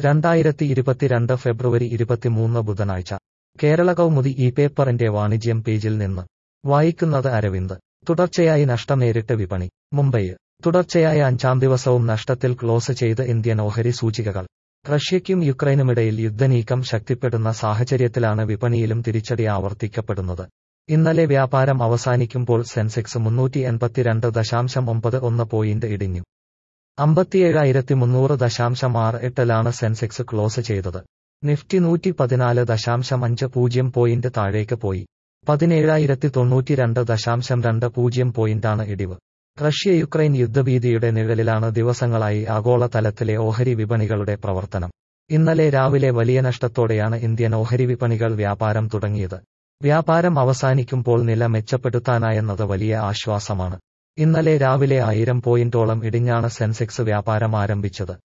രണ്ടായിരത്തി ഇരുപത്തിരണ്ട് ഫെബ്രുവരി ഇരുപത്തിമൂന്ന് ബുധനാഴ്ച കേരള കൗമുദി ഈ പേപ്പറിന്റെ വാണിജ്യം പേജിൽ നിന്ന് വായിക്കുന്നത് അരവിന്ദ് തുടർച്ചയായി നഷ്ടം നേരിട്ട് വിപണി മുംബൈ തുടർച്ചയായ അഞ്ചാം ദിവസവും നഷ്ടത്തിൽ ക്ലോസ് ചെയ്ത് ഇന്ത്യൻ ഓഹരി സൂചികകൾ റഷ്യയ്ക്കും യുക്രൈനുമിടയിൽ യുദ്ധനീക്കം ശക്തിപ്പെടുന്ന സാഹചര്യത്തിലാണ് വിപണിയിലും തിരിച്ചടി ആവർത്തിക്കപ്പെടുന്നത് ഇന്നലെ വ്യാപാരം അവസാനിക്കുമ്പോൾ സെൻസെക്സ് മുന്നൂറ്റി എൺപത്തിരണ്ട് ദശാംശം ഒമ്പത് ഒന്ന് പോയിന്റ് ഇടിഞ്ഞു അമ്പത്തിയേഴായിരത്തി മുന്നൂറ് ദശാംശം ആറ് എട്ടിലാണ് സെൻസെക്സ് ക്ലോസ് ചെയ്തത് നിഫ്റ്റി നൂറ്റി പതിനാല് ദശാംശം അഞ്ച് പൂജ്യം പോയിന്റ് താഴേക്ക് പോയി പതിനേഴായിരത്തി തൊണ്ണൂറ്റിരണ്ട് ദശാംശം രണ്ട് പൂജ്യം പോയിന്റാണ് ഇടിവ് റഷ്യ യുക്രൈൻ യുദ്ധഭീതിയുടെ നിഴലിലാണ് ദിവസങ്ങളായി ആഗോള തലത്തിലെ ഓഹരി വിപണികളുടെ പ്രവർത്തനം ഇന്നലെ രാവിലെ വലിയ നഷ്ടത്തോടെയാണ് ഇന്ത്യൻ ഓഹരി വിപണികൾ വ്യാപാരം തുടങ്ങിയത് വ്യാപാരം അവസാനിക്കുമ്പോൾ നില മെച്ചപ്പെടുത്താനായെന്നത് വലിയ ആശ്വാസമാണ് ഇന്നലെ രാവിലെ ആയിരം പോയിന്റോളം ഇടിഞ്ഞാണ് സെൻസെക്സ് വ്യാപാരം ആരംഭിച്ചത്